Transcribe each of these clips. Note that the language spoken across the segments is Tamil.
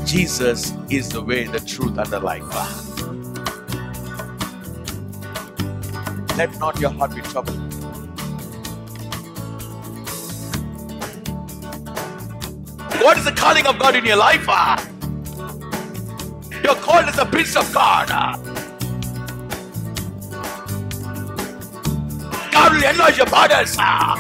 Jesus is the way, the truth, and the life. Let not your heart be troubled. What is the calling of God in your life? ah? You're called as the Prince of God. ah. God will enlarge your borders. ah.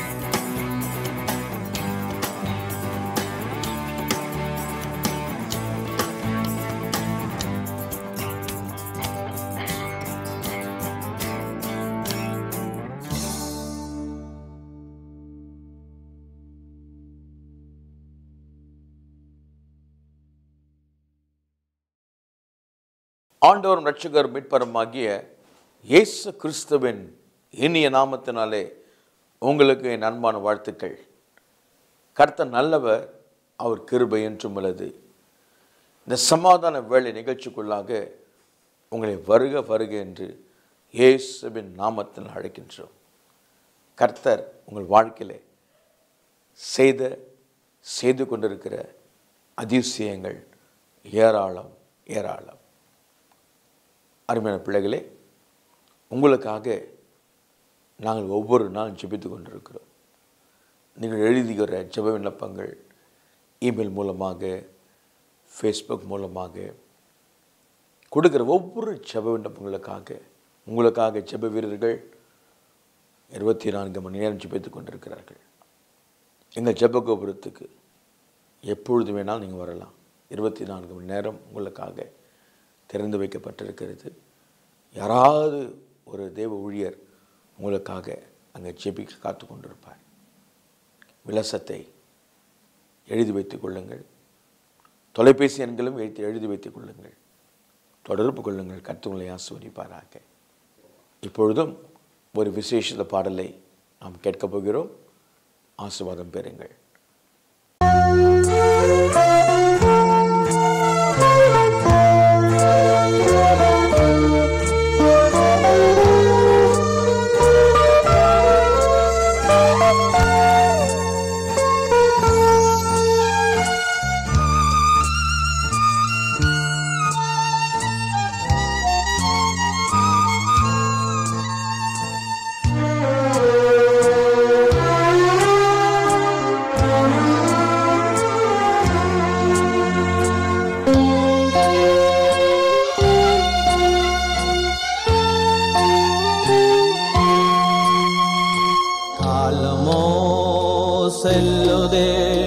ஆண்டவரும் ரட்சகர் மீட்பருமாகிய இயேசு கிறிஸ்துவின் இனிய நாமத்தினாலே உங்களுக்கு என் அன்பான வாழ்த்துக்கள் கர்த்தர் நல்லவர் அவர் கிருபை என்றும் உள்ளது இந்த சமாதான வேலை நிகழ்ச்சிக்குள்ளாக உங்களை வருக வருக என்று இயேசுவின் நாமத்தில் அழைக்கின்றோம் கர்த்தர் உங்கள் வாழ்க்கையிலே செய்த செய்து கொண்டிருக்கிற அதிசயங்கள் ஏராளம் ஏராளம் அருமையான பிள்ளைகளே உங்களுக்காக நாங்கள் ஒவ்வொரு நாளும் ஜெபித்து கொண்டிருக்கிறோம் நீங்கள் எழுதுகிற ஜெப விண்ணப்பங்கள் இமெயில் மூலமாக ஃபேஸ்புக் மூலமாக கொடுக்குற ஒவ்வொரு ஜெப விண்ணப்பங்களுக்காக உங்களுக்காக ஜெப வீரர்கள் இருபத்தி நான்கு மணி நேரம் ஜெபித்து கொண்டிருக்கிறார்கள் எங்கள் ஜெப கோபுரத்துக்கு எப்பொழுது வேணாலும் நீங்கள் வரலாம் இருபத்தி நான்கு மணி நேரம் உங்களுக்காக திறந்து வைக்கப்பட்டிருக்கிறது யாராவது ஒரு தேவ ஊழியர் உங்களுக்காக அங்கே ஜெபிக்க காத்து கொண்டிருப்பார் விலாசத்தை எழுதி வைத்துக் கொள்ளுங்கள் தொலைபேசி எண்களும் எழுதி எழுதி வைத்துக் கொள்ளுங்கள் தொடர்பு கொள்ளுங்கள் கத்துங்களை ஆசிர்வதிப்பாராக இப்பொழுதும் ஒரு விசேஷ பாடலை நாம் கேட்கப் போகிறோம் ஆசீர்வாதம் பெறுங்கள் காலமோ செல்லுதே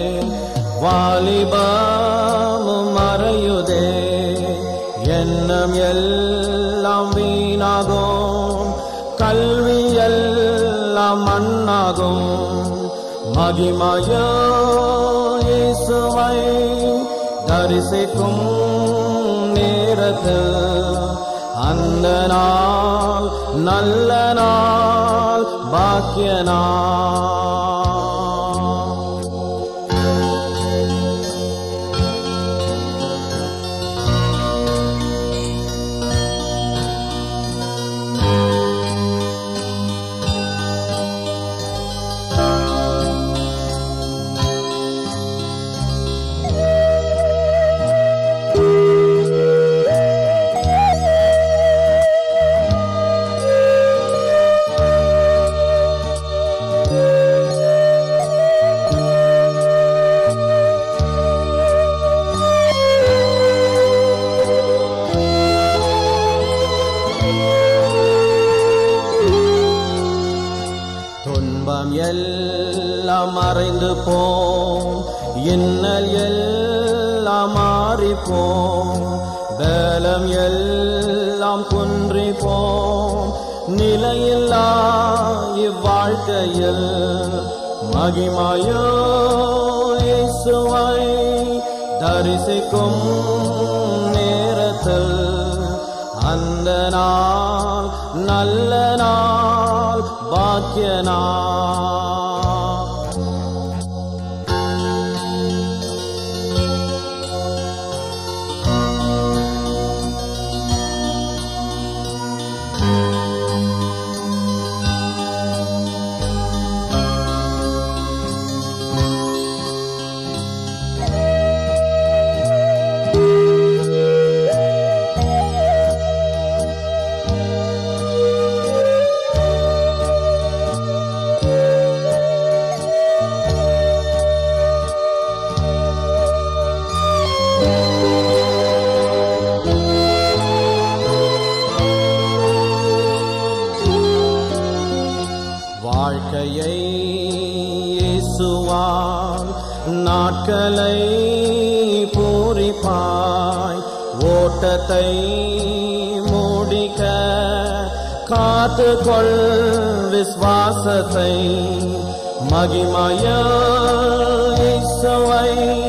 வாலிபமும் மறையுதே எண்ணம் எல்லாம் வீணாகும் கல்வி எல்லாம் மண்ணாகும் மகிமையோ இயேசுவை தரிசிக்கும் நேரத்தில் அந்த நாள் நல்ல நாள் பாக்கிய நாள் துன்பம் எல்லாம் மறைந்து போம் இன்னல் எல்லாம் மாறி போம் பலம் எல்லாம் குன்றி போம் நிலையில்லா இவ்வாழ்க்கையில் மகிமையோ இயேசுவை தரிசிக்கும் நேரத்தில் அந்த நாள் நல்ல நாள் பாக்கிய நாள் நாட்களை பூரிப்பாய் ஓட்டத்தை முடிக்க காத்துக்கொள் விசுவாசத்தை மகிமய இயேசுவை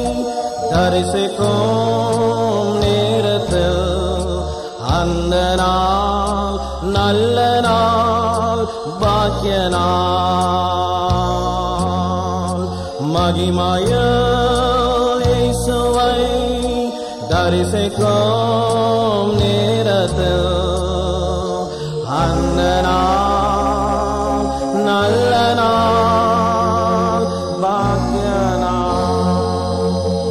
தரிசிக்கும் நேரத்தில் அந்த நாள் நல்ல நாள் பாக்கிய நாள் மகிமய இயேசுவை தரிசிக்கும் நேரத்தில் அந்த நாள் நல்ல நாள் பாக்கிய நாள்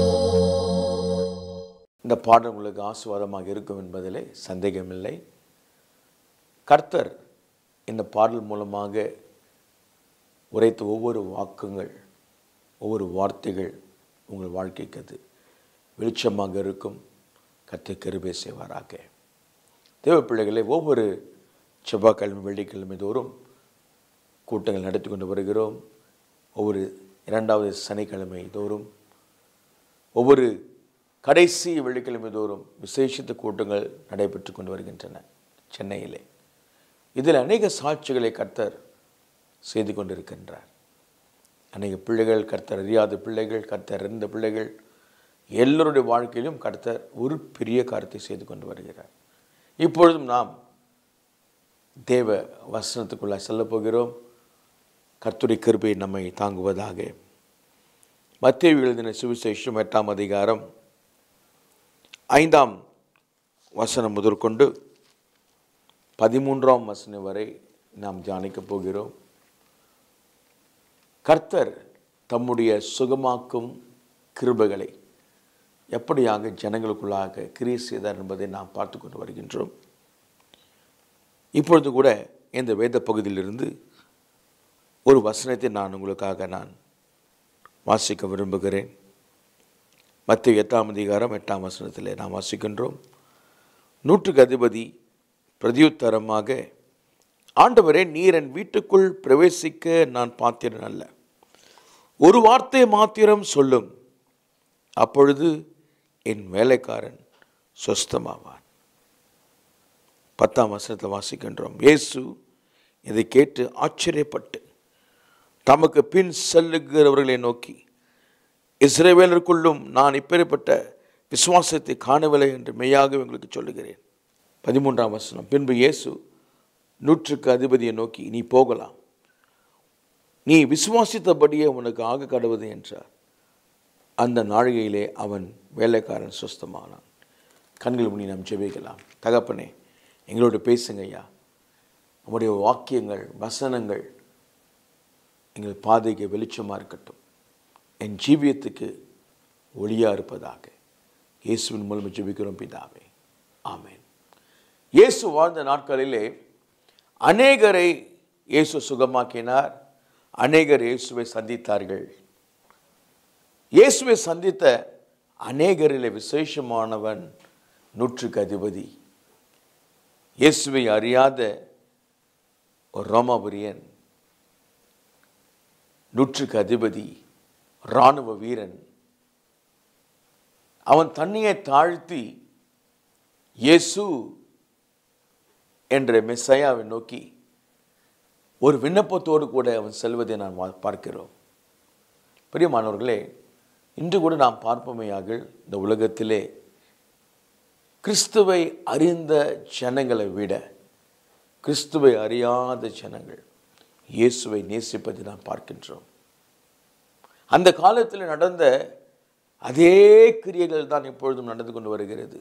இந்த பாடல் உங்களுக்கு ஆசீர்வாதமாக இருக்கும் என்பதிலே சந்தேகமில்லை கர்த்தர் இந்த பாடல் மூலமாக உரைத்த ஒவ்வொரு வாக்குங்கள் ஒவ்வொரு வார்த்தைகள் உங்கள் வாழ்க்கைக்கு அது வெளிச்சமாக இருக்கும் கர்த்தர் கிருபை செய்வாராக தேவ பிள்ளைகளை ஒவ்வொரு செவ்வாய்க்கிழமை வெள்ளிக்கிழமை தோறும் கூட்டங்கள் நடத்தி கொண்டு வருகிறோம் ஒவ்வொரு இரண்டாவது சனிக்கிழமை தோறும் ஒவ்வொரு கடைசி வெள்ளிக்கிழமை தோறும் விசேஷித்த கூட்டங்கள் நடைபெற்று கொண்டு வருகின்றன சென்னையிலே இதில் அநேக சாட்சிகளை கர்த்தர் செய்து கொண்டிருக்கின்றார் அநேக பிள்ளைகள் கர்த்தர் அறியாத பிள்ளைகள் கர்த்தர் அறிந்த பிள்ளைகள் எல்லோருடைய வாழ்க்கையிலும் கர்த்தர் ஒரு பெரிய காரியத்தை செய்து கொண்டு வருகிறார் இப்பொழுதும் நாம் தேவ வசனத்துக்குள்ள செல்லப் போகிறோம் கர்த்தருடைய கிருபை நம்மை தாங்குவதாக மத்திய எழுதின சுவிசேஷம் எட்டாம் அதிகாரம் ஐந்தாம் வசனம் முதற்கொண்டு பதிமூன்றாம் வசனம் வரை நாம் தியானிக்கப் போகிறோம் கர்த்தர் தம்முடைய சுகமாக்கும் கிருபைகளை எப்படியாக ஜனங்களுக்குள்ளாக கிரியை செய்தார் என்பதை நாம் பார்த்து கொண்டு வருகின்றோம் இப்பொழுது கூட இந்த வேத பகுதியிலிருந்து ஒரு வசனத்தை நான் உங்களுக்காக நான் வாசிக்க விரும்புகிறேன் மத்திய எட்டாம் அதிகாரம் எட்டாம் வசனத்திலே நாம் வாசிக்கின்றோம் நூற்றுக்கு அதிபதி பிரதியுத்தரமாக ஆண்டவரே நீர் என் வீட்டுக்குள் பிரவேசிக்க நான் பாத்திரன் அல்ல ஒரு வார்த்தை மாத்திரம் சொல்லும் அப்பொழுது என் வேலைக்காரன் சொஸ்தமாவான் பத்தாம் வசனத்தில் வாசிக்கின்றோம் இயேசு இதை கேட்டு ஆச்சரியப்பட்டு தமக்கு பின் செல்லுகிறவர்களை நோக்கி இஸ்ரேவேலருக்குள்ளும் நான் இப்பேற்பட்ட விசுவாசத்தை காணவில்லை என்று மெய்யாக உங்களுக்கு சொல்லுகிறேன் பதிமூன்றாம் வசனம் பின்பு இயேசு நூற்றுக்கு அதிபதியை நோக்கி நீ போகலாம் நீ விசுவாசித்தபடியே உனக்கு ஆக கடவுது என்றார் அந்த நாழிகையிலே அவன் வேலைக்காரன் சுஸ்தமானான் கண்கள் முன்னி நாம் ஜெபிக்கலாம் தகப்பனே எங்களோட பேசுங்க ஐயா உங்களுடைய வாக்கியங்கள் வசனங்கள் எங்கள் பாதைக்கு வெளிச்சமாக இருக்கட்டும் என் ஜீவியத்துக்கு ஒளியாக இருப்பதாக இயேசுவின் மூலம் ஜெபிக்கிறோம் பிதாவே ஆமென் இயேசு வாழ்ந்த நாட்களிலே அநேகரை இயேசு சுகமாக்கினார் அநேகர் இயேசுவை சந்தித்தார்கள் இயேசுவை சந்தித்த அநேகரிலே விசேஷமானவன் நூற்றுக்கு அதிபதி இயேசுவை அறியாத ஒரு ரோமாபுரியன் நூற்றுக்கு அதிபதி இராணுவ வீரன் அவன் தண்ணியை தாழ்த்தி இயேசு என்ற மெஸ்ஸையாவை நோக்கி ஒரு விண்ணப்பத்தோடு கூட அவன் செல்வதை நான் வா- பார்க்கிறோம் பிரியமானவர்களே இன்று கூட நாம் பார்ப்போமேயாக இந்த உலகத்திலே கிறிஸ்துவை அறிந்த ஜனங்களை விட கிறிஸ்துவை அறியாத ஜனங்கள் இயேசுவை நேசிப்பதை நாம் பார்க்கின்றோம் அந்த காலத்தில் நடந்த அதே கிரியைகள் தான் இப்பொழுதும் நடந்து கொண்டு வருகிறது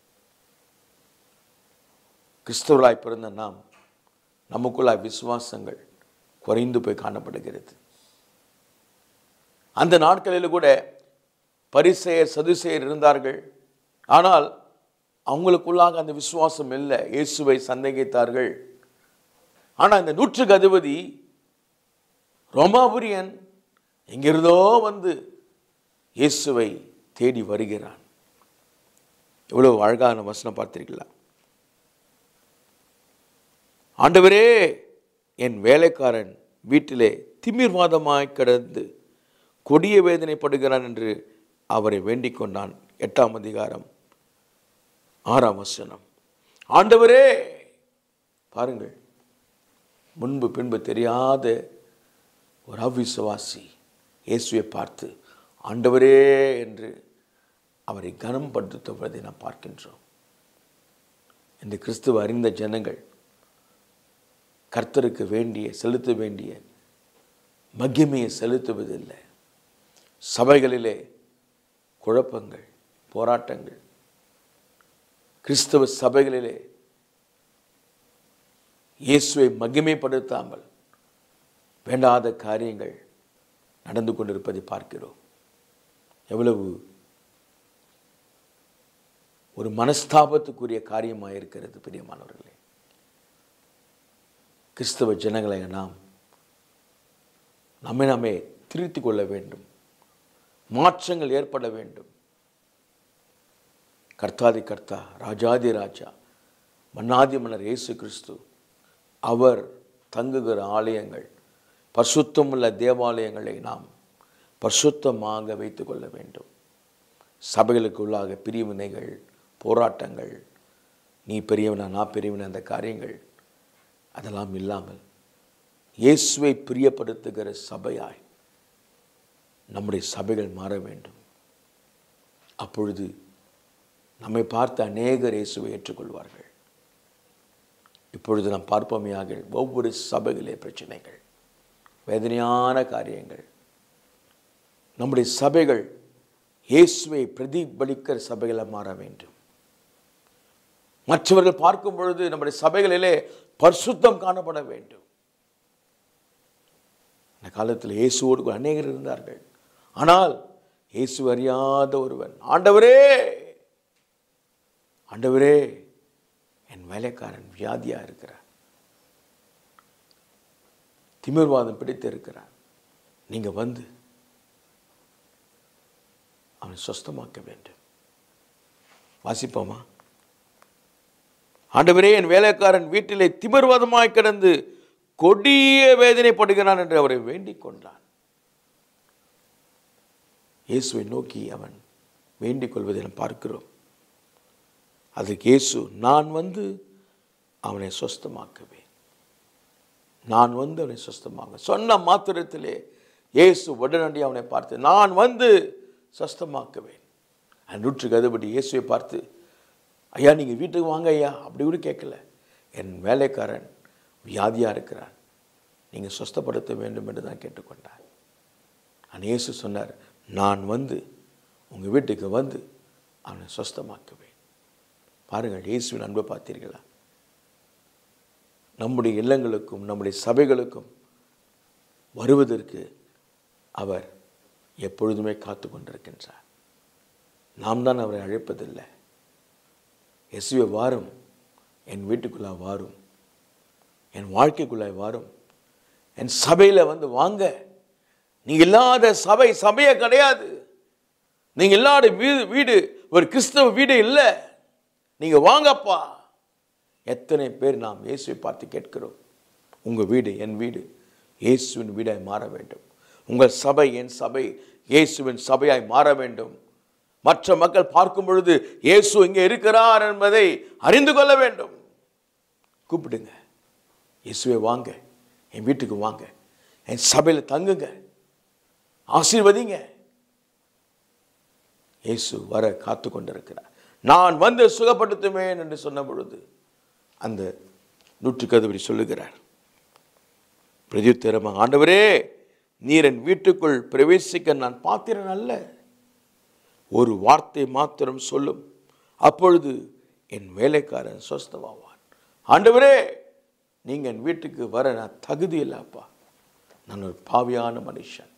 கிறிஸ்தவர்களாய் பிறந்த நாம் நமக்குள்ளாய் விசுவாசங்கள் குறைந்து போய் காணப்படுகிறது அந்த நாட்களில் கூட பரிசெயர் சதுசெயர் இருந்தார்கள் ஆனால் அவங்களுக்குள்ளாக அந்த விசுவாசம் இல்லை இயேசுவை சந்தேகித்தார்கள் ஆனால் இந்த நூற்றுக்கு அதிபதி ரோமாபுரியன் எங்கிருந்தோ வந்து இயேசுவை தேடி வருகிறான் எவ்வளவு அழகான வசனம் பார்த்திருக்கீங்களா ஆண்டவரே என் வேலைக்காரன் வீட்டிலே திமிர்வாதமாய் கிடந்து கொடிய வேதனைப்படுகிறான் என்று அவரை வேண்டிக் கொண்டான் எட்டாம் அதிகாரம் ஆறாம் வசனம் ஆண்டவரே பாருங்கள் முன்பு பின்பு தெரியாத ஒரு அவிசுவாசி இயேசுவை பார்த்து ஆண்டவரே என்று அவரை கனம் படுத்துவதை நாம் பார்க்கின்றோம் இந்த கிறிஸ்துவ அறிந்த ஜனங்கள் கர்த்தருக்கு வேண்டிய செலுத்த வேண்டிய மகிமையை செலுத்துவதில்லை சபைகளிலே குழப்பங்கள் போராட்டங்கள் கிறிஸ்தவ சபைகளிலே இயேசுவை மகிமைப்படுத்தாமல் வேண்டாத காரியங்கள் நடந்து கொண்டிருப்பதை பார்க்கிறோம் எவ்வளவு ஒரு மனஸ்தாபத்துக்குரிய காரியமாக இருக்கிறது பிரியமானவர்களே கிறிஸ்தவ ஜனங்களை நாம் நம்மை நாமே திருத்திக் கொள்ள வேண்டும் மாற்றங்கள் ஏற்பட வேண்டும் கர்த்தாதி கர்த்தா ராஜாதி ராஜா மன்னாதி மன்னர் இயேசு கிறிஸ்து அவர் தங்குகிற ஆலயங்கள் பரிசுத்தமுள்ள தேவாலயங்களை நாம் பரிசுத்தமாக வைத்துக் கொள்ள வேண்டும் சபைகளுக்குள்ளாக பிரிவினைகள் போராட்டங்கள் நீ பெரியவனா நான் பெரியவனா அந்த காரியங்கள் அதெல்லாம் இல்லாமல் இயேசுவை பிரியப்படுத்துகிற சபையாய் நம்முடைய சபைகள் மாற வேண்டும் அப்பொழுது நம்மை பார்த்து அநேகர் இயேசுவை ஏற்றுக்கொள்வார்கள் இப்பொழுது நாம் பார்ப்போமையாக ஒவ்வொரு சபைகளே பிரச்சனைகள் வேதனையான காரியங்கள் நம்முடைய சபைகள் இயேசுவை பிரதிபலிக்கிற சபைகளை மாற வேண்டும் மற்றவர்கள் பார்க்கும் பொழுது நம்முடைய சபைகளிலே பரிசுத்தம் காணப்பட வேண்டும் அந்த காலத்தில் இயேசுவோடு கூட அநேகர் இருந்தார்கள் ஆனால் இயேசு அறியாத ஒருவன் ஆண்டவரே ஆண்டவரே என் வேலைக்காரன் வியாதியா இருக்கிறார் திமிர்வாதம் பிடித்து இருக்கிறார் நீங்க வந்து அவனை சொஸ்தமாக்க வேண்டும் வாசிப்போமா ஆண்டவரே என் வேலைக்காரன் வீட்டிலே திமிர்வாதமாய் கிடந்து கொடிய வேதனைப்படுகிறான் என்று அவரை வேண்டிக் கொண்டான் இயேசுவை நோக்கி அவன் வேண்டிக் கொள்வதை நாம் பார்க்கிறோம் அதுக்கு இயேசு நான் வந்து அவனை சொஸ்தமாக்குவேன் நான் வந்து அவனை சொஸ்தமாக சொன்ன மாத்திரத்திலே இயேசு உடனடி அவனை பார்த்து நான் வந்து சொஸ்தமாக்குவேன் நூற்றுக்கு அதுபடி இயேசுவை பார்த்து ஐயா நீங்கள் வீட்டுக்கு வாங்க ஐயா அப்படி கூட கேட்கல என் வேலைக்காரன் வியாதியாக இருக்கிறான் நீங்கள் சொஸ்தப்படுத்த வேண்டும் என்று தான் கேட்டுக்கொண்டார் ஆனால் இயேசு சொன்னார் நான் வந்து உங்கள் வீட்டுக்கு வந்து அவனை சொஸ்தமாக்குவேன் பாருங்கள் இயேசுவின் அன்பை பார்த்தீர்களா நம்முடைய இல்லங்களுக்கும் நம்முடைய சபைகளுக்கும் வருவதற்கு அவர் எப்பொழுதுமே காத்து கொண்டிருக்கின்றார் நாம் தான் அவரை அழைப்பதில்லை இயேசுவே வாரும் என் வீட்டுக்குள்ளே வாரும் என் வாழ்க்கைக்குள்ளே வாரும் என் சபையில் வந்து வாங்க நீ இல்லாத சபை சபையே கிடையாது நீங்க இல்லாத வீடு வீடு ஒரு கிறிஸ்தவ வீடு இல்லை நீங்க வாங்கப்பா எத்தனை பேர் நாம் இயேசுவை பார்த்து கேட்கிறோம் உங்க வீடு என் வீடு இயேசுவின் வீடாய் மாற வேண்டும் உங்கள் சபை என் சபை இயேசுவின் சபையாய் மாற வேண்டும் மற்ற மக்கள் பார்க்கும் பொழுது இயேசு இங்கே இருக்கிறார் என்பதை அறிந்து கொள்ள வேண்டும் கூப்பிடுங்க இயேசுவை வாங்க என் வீட்டுக்கு வாங்க என் சபையில் தங்குங்க ஆசீர்வதிங்க இயேசு வர காத்து கொண்டிருக்கிறார் நான் வந்து சுகப்படுத்துவேன் என்று சொன்ன பொழுது அந்த நூற்றுக்கு அதுபடி சொல்லுகிறார் பிரதியுத்தரமாக ஆண்டவரே நீர் என் வீட்டுக்குள் பிரவேசிக்க நான் பாத்திரன் அல்ல ஒரு வார்த்தை மாத்திரம் சொல்லும் அப்பொழுது என் வேலைக்காரன் சொஸ்தமாவான் ஆண்டவரே நீங்க என் வீட்டுக்கு வர நான் தகுதி இல்லப்பா நான் ஒரு பாவியான மனுஷன்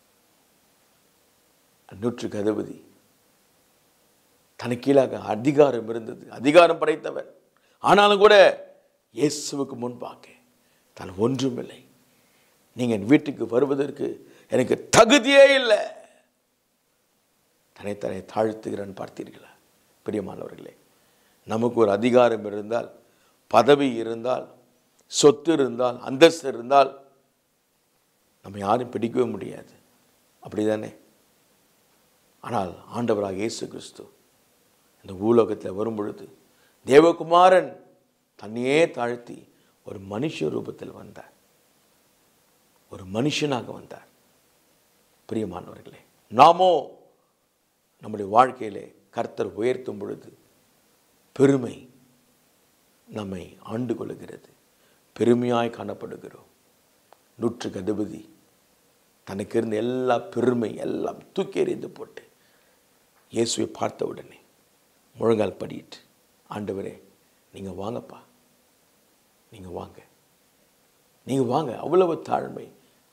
நூற்றுக்கு அதிபதி தனக்கு கீழாக அதிகாரம் இருந்தது அதிகாரம் படைத்தவர் ஆனாலும் கூட இயேசுவுக்கு முன்பாக தான் ஒன்றுமில்லை நீங்க என் வீட்டுக்கு வருவதற்கு எனக்கு தகுதியே இல்லை தன்னைத்தனை தாழ்த்துகிறேன் பார்த்தீர்களா பிரியமானவர்களே நமக்கு ஒரு அதிகாரம் இருந்தால் பதவி இருந்தால் சொத்து இருந்தால் அந்தஸ்து இருந்தால் நம்ம யாரும் பிடிக்கவே முடியாது அப்படிதானே ஆனால் ஆண்டவராக இயேசு கிறிஸ்து இந்த பூலோகத்தில் வரும் பொழுது தேவகுமாரன் தன்னையே தாழ்த்தி ஒரு மனுஷ ரூபத்தில் வந்தார் ஒரு மனுஷனாக வந்தார் பிரியமானவர்களே நாமோ நம்முடைய வாழ்க்கையிலே கர்த்தர் உயர்த்தும் பொழுது பெருமை நம்மை ஆண்டு கொள்ளுகிறது பெருமையாய் காணப்படுகிறோம் நூற்றுக்கு அதிபதி தனக்கு இருந்த எல்லா பெருமை எல்லாம் தூக்கி எறிந்து போட்டு இயேசுவை பார்த்த உடனே முழங்கால் படிட்டு ஆண்டவரே நீங்கள் வாங்கப்பா நீங்கள் வாங்க நீங்கள் வாங்க அவ்வளவு தாழ்மை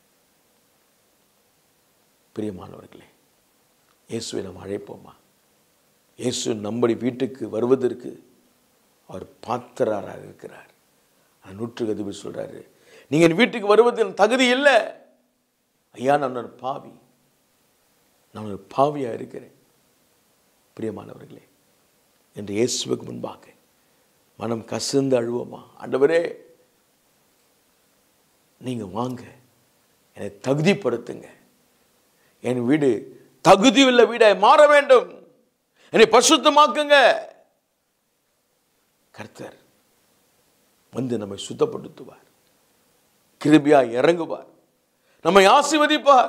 பிரியமானவர்களே இயேசுவை நாம் அழைப்போமா இயேசு நம்முடைய வீட்டுக்கு வருவதற்கு அவர் பாத்திராராக இருக்கிறார் ஆனால் நூற்றுக்கு அதிபதி சொல்கிறாரு நீங்கள் என் வீட்டுக்கு வருவது எனக்கு தகுதி இல்லை ஐயா நான் ஒரு பாவி நான் ஒரு பாவியாக இருக்கிறேன் பிரியமானவர்களே என்று இயேசுவுக்கு முன்பாக மனம் கசிந்து அழுவோமா ஆண்டவரே நீங்கள் வாங்க என்னை தகுதிப்படுத்துங்க என் வீடு தகுதியுள்ள வீடாய் மாற வேண்டும் என்னை பரிசுத்தமாக்குங்க கர்த்தர் வந்து நம்மை சுத்தப்படுத்துவார் கிருபியா இறங்குவார் நம்மை ஆசீர்வதிப்பார்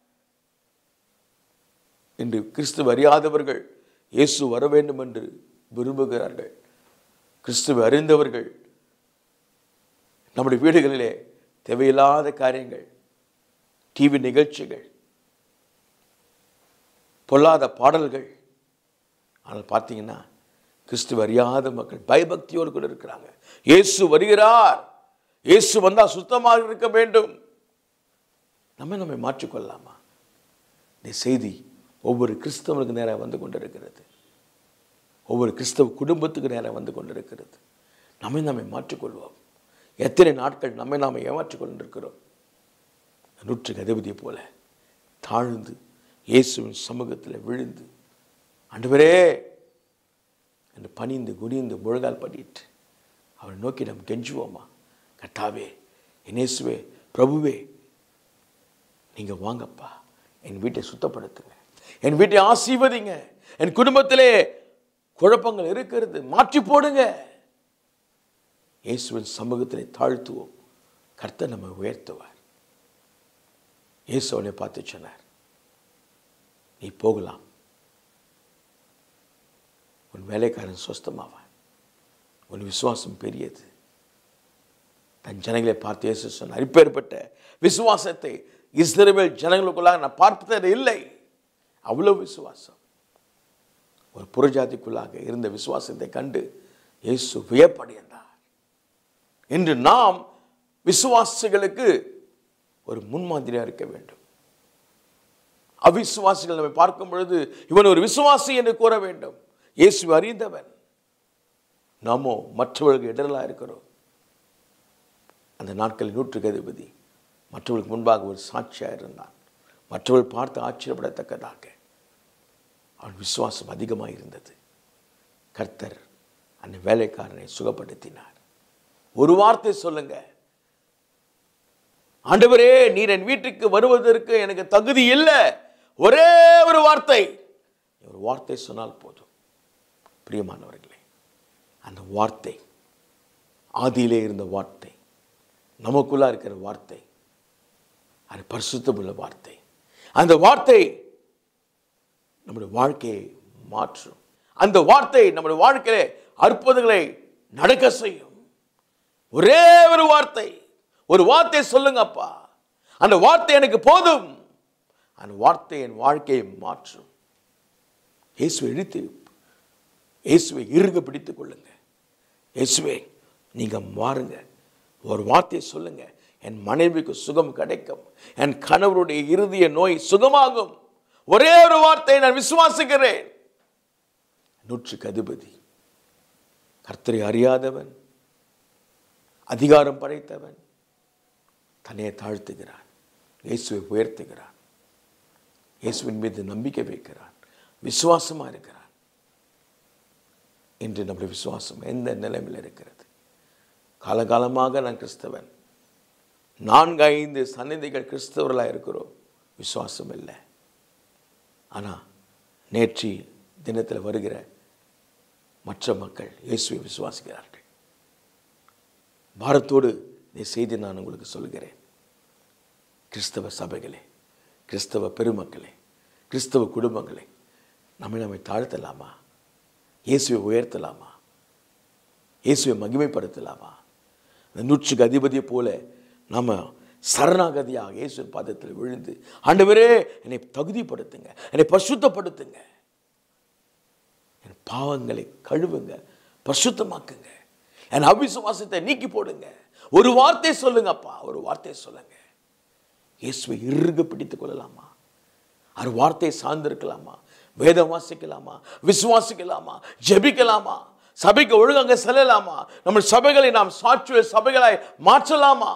இன்று கிறிஸ்துவ அறியாதவர்கள் இயேசு வர வேண்டும் என்று விரும்புகிறார்கள் கிறிஸ்துவ அறிந்தவர்கள் நம்முடைய வீடுகளிலே தேவையில்லாத காரியங்கள் டிவி நிகழ்ச்சிகள் பொல்லாத பாடல்கள் ஆனால் பார்த்தீங்கன்னா கிறிஸ்துவ அறியாத மக்கள் பயபக்தியோடு கூட இருக்கிறாங்க இயேசு வருகிறார் இயேசு வந்தால் சுத்தமாக இருக்க வேண்டும் நம்ம நம்மை மாற்றிக்கொள்ளலாமா இந்த செய்தி ஒவ்வொரு கிறிஸ்தவனுக்கு நேராக வந்து கொண்டிருக்கிறது ஒவ்வொரு கிறிஸ்தவ குடும்பத்துக்கு நேராக வந்து கொண்டிருக்கிறது நம்மை நம்மை மாற்றிக்கொள்வோம் எத்தனை நாட்கள் நம்மை நாம் ஏமாற்றிக் கொண்டிருக்கிறோம் நூற்றுக்கு அதிபதியை போல தாழ்ந்து இயேசுவின் சமூகத்தில் விழுந்து ஆண்டவரே என்று பணிந்து குனிந்து முழங்கால் பண்ணிட்டு அவரை நோக்கி நாம் கெஞ்சுவோமா கட்டாவே இயேசுவே பிரபுவே நீங்கள் வாங்கப்பா என் வீட்டை சுத்தப்படுத்துங்க என் வீட்டை ஆசீர்வதிங்க என் குடும்பத்திலே குழப்பங்கள் இருக்கிறது மாற்றி போடுங்க இயேசுவின் சமூகத்திலே தாழ்த்துவோம் கர்த்தர் நம்மை உயர்த்துவார் இயேசு அவனை பார்த்து சொன்னார் நீ போகலாம் உன் வேலைக்காரன் சொஸ்தமாவான் உன் விசுவாசம் பெரியது தன் ஜனங்களை பார்த்து இயேசு சொன்னார் இப்பேற்பட்ட விசுவாசத்தை இஸ்ரவேல் ஜனங்களுக்குள்ளாக நான் பார்ப்பது இல்லை அவ்வளவு விசுவாசம் ஒரு புறஜாதிக்குள்ளாக இருந்த விசுவாசத்தை கண்டு இயேசு வியப்படைந்தார் இன்று நாம் விசுவாசிகளுக்கு ஒரு முன்மாதிரியாக இருக்க வேண்டும் அவிசுவாசிகள் நம்மை பார்க்கும் பொழுது இவன் ஒரு விசுவாசி என்று கூற வேண்டும் இயேசு அறிந்தவன் நாமோ மற்றவர்களுக்கு இடரலாக இருக்கிறோம் அந்த நாட்களில் நூற்றுக்கு அதிபதி மற்றவர்களுக்கு முன்பாக ஒரு சாட்சியாக இருந்தான் மற்றவர்கள் பார்த்து ஆச்சரியப்படத்தக்கதாக அவன் விசுவாசம் அதிகமாக இருந்தது கர்த்தர் அந்த வேலைக்காரனை சுகப்படுத்தினார் ஒரு வார்த்தை சொல்லுங்க ஆண்டவரே நீர் என் வீட்டுக்கு வருவதற்கு எனக்கு தகுதி இல்லை ஒரே ஒரு வார்த்தை ஒரு வார்த்தை சொன்னால் போதும் பிரியமானவர்களே அந்த வார்த்தை ஆதியிலே இருந்த வார்த்தை நமக்குள்ளா இருக்கிற வார்த்தை அது பரிசுத்தமுள்ள வார்த்தை அந்த வார்த்தை நம்முடைய வாழ்க்கையை மாற்றும் அந்த வார்த்தை நம்முடைய வாழ்க்கையிலே அற்புதங்களை நடக்க செய்யும் ஒரே ஒரு வார்த்தை ஒரு வார்த்தை சொல்லுங்கப்பா அந்த வார்த்தை எனக்கு போதும் அந்த வார்த்தை என் வாழ்க்கையை மாற்றும் இயேசுவை இழுத்து இயேசுவை இறுக பிடித்துக் கொள்ளுங்க இயேசுவே நீங்க மாறுங்க ஒரு வார்த்தையை சொல்லுங்க என் மனைவிக்கு சுகம் கிடைக்கும் என் கணவருடைய இறுதிய நோய் சுகமாகும் ஒரே ஒரு வார்த்தையை நான் விசுவாசிக்கிறேன் நூற்றுக்கு அதிபதி கர்த்தரை அறியாதவன் அதிகாரம் படைத்தவன் தன்னை தாழ்த்துகிறான் இயேசுவை உயர்த்துகிறான் இயேசுவின் மீது நம்பிக்கை வைக்கிறான் விசுவாசமாக இருக்கிறான் இன்று நம்முடைய விசுவாசம் எந்த நிலைமையில் இருக்கிறது காலகாலமாக நான் கிறிஸ்தவன் நான்கு ஐந்து சன்னதிகள் கிறிஸ்தவர்களாக இருக்கிறோம் விசுவாசம் இல்லை ஆனால் நேற்று தினத்தில் வருகிற மற்ற மக்கள் இயேசுவை விசுவாசிக்கிறார்கள் பாரத்தோடு இந்த செய்தி நான் உங்களுக்கு சொல்கிறேன் கிறிஸ்தவ சபைகளே கிறிஸ்தவ பெருமக்களே கிறிஸ்தவ குடும்பங்களே நம்மை நம்மை தாழ்த்தலாமா இயேசுவை உயர்த்தலாமா இயேசுவை மகிமைப்படுத்தலாமா அந்த நூற்றுக்கு அதிபதியை போல நம்ம சரணாகதியாக இயேசுவின் பாதத்தில் விழுந்து ஆண்டவரே என்னை தகுதிப்படுத்துங்க என்னை பரிசுத்தப்படுத்துங்க என் பாவங்களை கழுவுங்க பரிசுத்தமாக்குங்க என் அவிசுவாசத்தை நீக்கி போடுங்க ஒரு வார்த்தை சொல்லுங்கப்பா ஒரு வார்த்தை சொல்லுங்க இயேசுவை இறுக பிடித்துக் கொள்ளலாமா அவர் வார்த்தையை சார்ந்திருக்கலாமா வேதம் வாசிக்கலாமா விசுவாசிக்கலாமா ஜெபிக்கலாமா சபைக்கு ஒழுங்காக செல்லலாமா நம்ம சபைகளை நாம் சாட்சிய சபைகளாய் மாற்றலாமா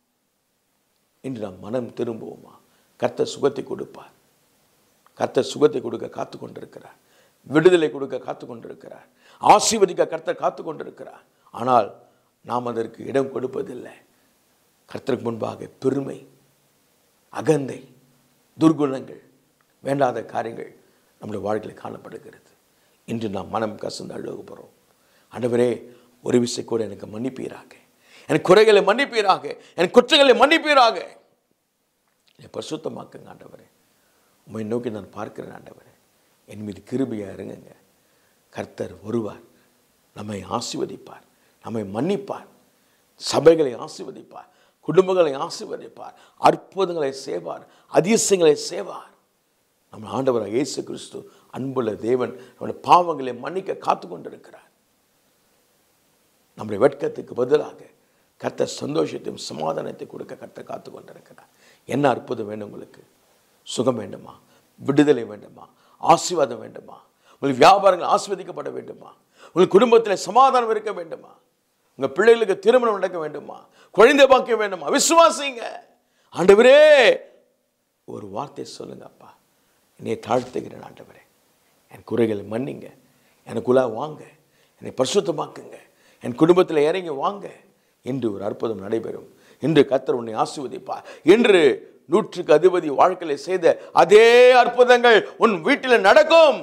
என்று நாம் மனம் திரும்புவோமா கர்த்தர் சுகத்தை கொடுப்பார் கர்த்தர் சுகத்தை கொடுக்க காத்து கொண்டிருக்கிறார் விடுதலை கொடுக்க காத்து கொண்டிருக்கிறார் ஆசீர்வதிக்க கர்த்தர் காத்து கொண்டிருக்கிறார் ஆனால் நாம் அதற்கு இடம் கொடுப்பதில்லை கர்த்தருக்கு முன்பாக பெருமை அகந்தை துர்குணங்கள் வேண்டாத காரியங்கள் நம்முடைய வாழ்க்கையில் காணப்படுகிறது இன்று நாம் மனம் கசந்து அழுக போகிறோம் ஆண்டவரே ஒரு விசை கூட எனக்கு மன்னிப்பீராக என் குறைகளை மன்னிப்பீராக என் குற்றங்களை மன்னிப்பீராக என்னை பரிசுத்தமாக்குங்க ஆண்டவரே உம்மை நோக்கி நான் பார்க்கிறேன் ஆண்டவரே என் மீது கிருபையாக இருங்குங்க கர்த்தர் வருவார் நம்மை ஆசீர்வதிப்பார் நம்மை மன்னிப்பார் சபைகளை ஆசீர்வதிப்பார் குடும்பங்களை ஆசீர்வதிப்பார் அற்புதங்களை செய்வார் அதிசயங்களை செய்வார் நம்ம ஆண்டவராக இயேசு கிறிஸ்து அன்புள்ள தேவன் நம்முடைய பாவங்களை மன்னிக்க காத்து கொண்டிருக்கிறார் நம்முடைய வெட்கத்துக்கு பதிலாக கர்த்தர் சந்தோஷத்தையும் சமாதானத்தை கொடுக்க கர்த்தர் காத்து கொண்டிருக்கிறார் என்ன அற்புதம் வேணும் உங்களுக்கு சுகம் வேண்டுமா விடுதலை வேண்டுமா ஆசீர்வாதம் வேண்டுமா உங்களுக்கு வியாபாரங்கள் ஆஸ்வதிக்கப்பட வேண்டுமா உங்கள் குடும்பத்தில் சமாதானம் இருக்க வேண்டுமா உங்கள் பிள்ளைகளுக்கு திருமணம் நடக்க வேண்டுமா குழந்தை பாக்கியம் வேண்டுமா விசுவாசிங்க ஆண்டவரே ஒரு வார்த்தை சொல்லுங்க அப்பா என்னை தாழ்த்துகிறேன் ஆண்டவரே என் குறைகளை மன்னிங்க எனக்குள்ளா வாங்க என்னை பரிசுத்தமாக்குங்க என் குடும்பத்தில் இறங்கி வாங்க என்று ஒரு அற்புதம் நடைபெறும் இன்று கத்தர் உன்னை ஆசீர்வதிப்பார் என்று நூற்றுக்கு அதிபதி வாழ்க்கையில் செய்த அதே அற்புதங்கள் உன் வீட்டில் நடக்கும்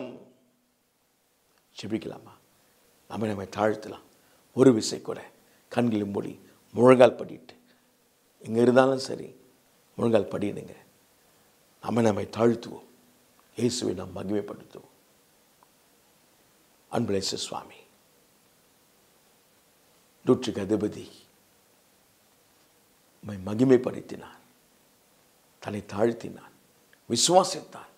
ஜெபிக்கலாமா நம்ம நம்மை தாழ்த்தலாம் ஒரு விசை கூட கண்களை மூடி முழங்கால் படிட்டு எங்கே இருந்தாலும் சரி முழங்கால் படிடுங்க நம்ம நம்மை தாழ்த்துவோம் இயேசுவை நாம் மகிமைப்படுத்துவோம் அன்புலேச சுவாமி நூற்றுக்கு அதிபதி உம்மை மகிமைப்படுத்தினார் தன்னை தாழ்த்தினான் விசுவாசித்தான்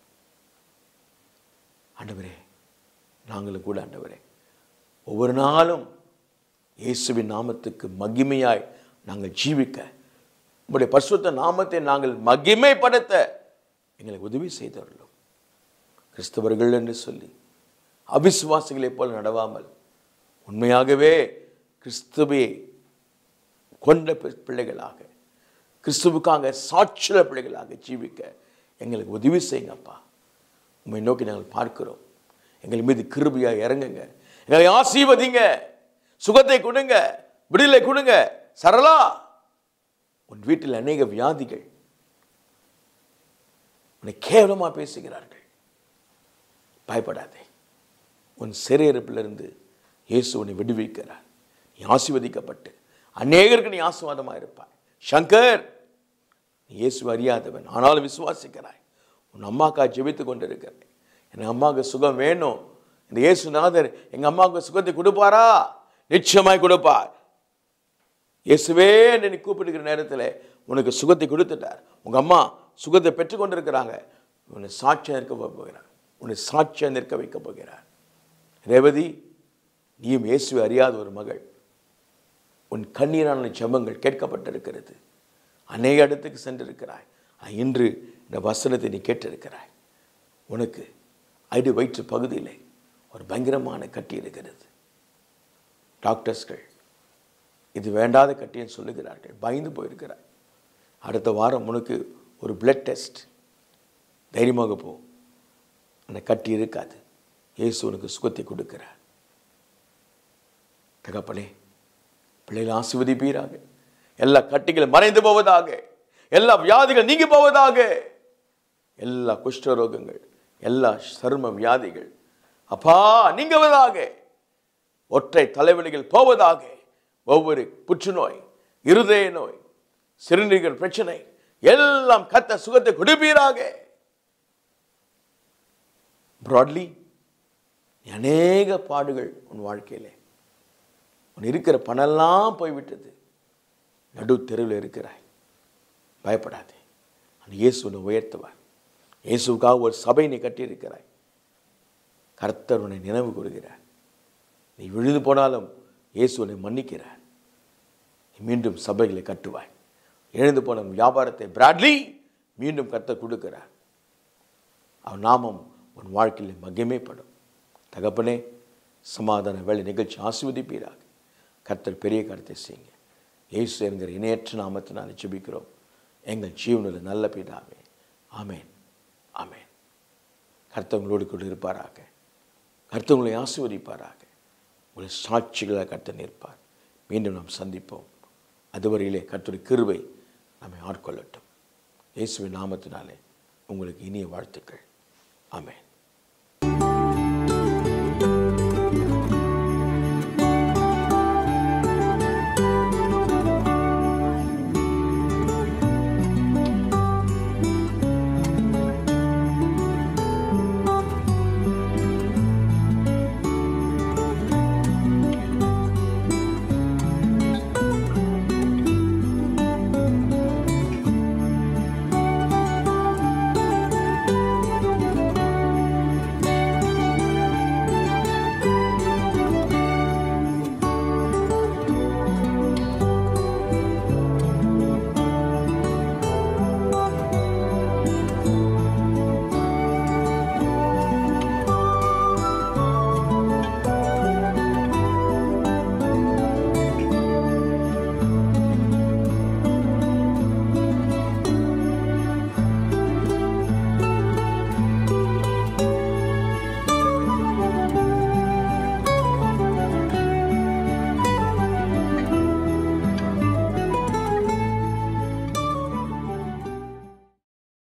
ஆண்டவரே நாங்களும் கூட ஆண்டவரே ஒவ்வொரு நாளும் இயேசுவின் நாமத்துக்கு மகிமையாய் நாங்கள் ஜீவிக்க உங்களுடைய பரிசுத்த நாமத்தை நாங்கள் மகிமைப்படுத்த எங்களுக்கு உதவி செய்தவர்களும் கிறிஸ்தவர்கள் என்று சொல்லி அவிசுவாசிகளைப் போல் நடவாமல் உண்மையாகவே கிறிஸ்துவை கொண்ட பி- பிள்ளைகளாக கிறிஸ்துவுக்காக சாட்சிய பிள்ளைகளாக ஜீவிக்க எங்களுக்கு உதவி செய்யுங்கப்பா உண்மை நோக்கி நாங்கள் பார்க்கிறோம் எங்கள் மீது கிருபையா இறங்குங்க எங்களை ஆசீர்வதிங்க சுகத்தை கொடுங்க விடுதலை கொடுங்க சரளா உன் வீட்டில் அநேக வியாதிகள் உன்னை கேவலமாக பேசுகிறார்கள் பயப்படாதே உன் சிறையிருப்பிலிருந்து இயேசு உன்னை விடுவிக்கிறார் நீ ஆசீர்வதிக்கப்பட்டு அநேகருக்கு நீ ஆசீர்வாதமாக இருப்பாய் சங்கர் நீ இயேசு அறியாதவன் ஆனாலும் விசுவாசிக்கிறாய் உன் அம்மாக்கா ஜெபித்து கொண்டிருக்கிறாய் என் அம்மாவுக்கு சுகம் வேணும் இந்த இயேசுநாதர் எங்கள் அம்மாவுக்கு சுகத்தை கொடுப்பாரா நிச்சயமாய் கொடுப்பார் இயேசுவே என்று நீ கூப்பிடுகிற நேரத்தில் உனக்கு சுகத்தை கொடுத்துட்டார் உங்கள் அம்மா சுகத்தை பெற்றுக்கொண்டிருக்கிறாங்க உன்னை சாட்சியாக நிற்க போகிறார் உன்னை சாட்சியாக நிற்க வைக்க போகிறார் ரேவதி நீயும் இயேசுவை அறியாத ஒரு மகள் உன் கண்ணீரான ஜெபங்கள் கேட்கப்பட்டிருக்கிறது அநேக இடத்துக்கு சென்றிருக்கிறாய் ஆனா, இன்று இந்த வசனத்தை நீ கேட்டிருக்கிறாய் உனக்கு அடி வயிற்று பகுதியிலே ஒரு பயங்கரமான கட்டி இருக்கிறது டாக்டர்ஸ்கள் இது வேண்டாத கட்டின்னு சொல்லுகிறார்கள் பயந்து போயிருக்கிறாய் அடுத்த வாரம் உனக்கு ஒரு பிளட் டெஸ்ட் தைரியமாக போ அந்த கட்டி இருக்காது இயேசு உனக்கு சுகத்தை கொடுக்கிறார் தகப்பனே பிள்ளைகள் ஆசிர்வதிப்பீராக எல்லா கட்டிகளும் மறைந்து போவதாக எல்லா வியாதிகள் நீங்கி போவதாக எல்லா குஷ்டரோகங்கள் எல்லா சரும வியாதிகள் அப்பா நீங்குவதாக ஒற்றை தலைவலிகள் போவதாக ஒவ்வொரு புற்றுநோய் இருதய நோய் சிறுநீரக பிரச்சனை எல்லாம் கத்த சுகத்தை கொடுப்பீராக பிராட்லி அநேக பாடுகள் உன் வாழ்க்கையிலே உன் இருக்கிற பணம்லாம் போய்விட்டது நடு தெருவில் இருக்கிறாய் பயப்படாதே அந்த இயேசு உன்னை உயர்த்துவார் இயேசுக்காக ஒரு சபை நீ கட்டியிருக்கிறாய் கர்த்தர் உன்னை நினைவு கூறுகிறார் நீ விழுந்து போனாலும் இயேசு உன்னை மன்னிக்கிறார் நீ மீண்டும் சபைகளை கட்டுவாய் எழுந்து போன உன் வியாபாரத்தை பிராட்லி மீண்டும் கர்த்தர் கொடுக்கிறார் அவன் நாமம் உன் வாழ்க்கையில் மகிமைப்படும் தகப்பனே சமாதான வேலை நிகழ்ச்சி ஆசிர்வதிப்பீராக கர்த்தர் பெரிய கருத்தை செய்யுங்க இயேசு என்கிற இணையற்ற நாமத்தினால் ஜெபிக்கிறோம் எங்கள் ஜீவனில் நல்ல பிதாவே ஆமேன் ஆமேன் கர்த்தவங்களோடு கூட இருப்பாராக கர்த்தவங்களை ஆசீர்வதிப்பாராக உங்களை சாட்சிகளாக கர்த்தர் நிற்பார் மீண்டும் நாம் சந்திப்போம் அதுவரையிலே கர்த்தருடைய கிருபை நம்மை ஆட்கொள்ளட்டும் இயேசுவின் நாமத்தினாலே உங்களுக்கு இனிய வாழ்த்துக்கள் ஆமென்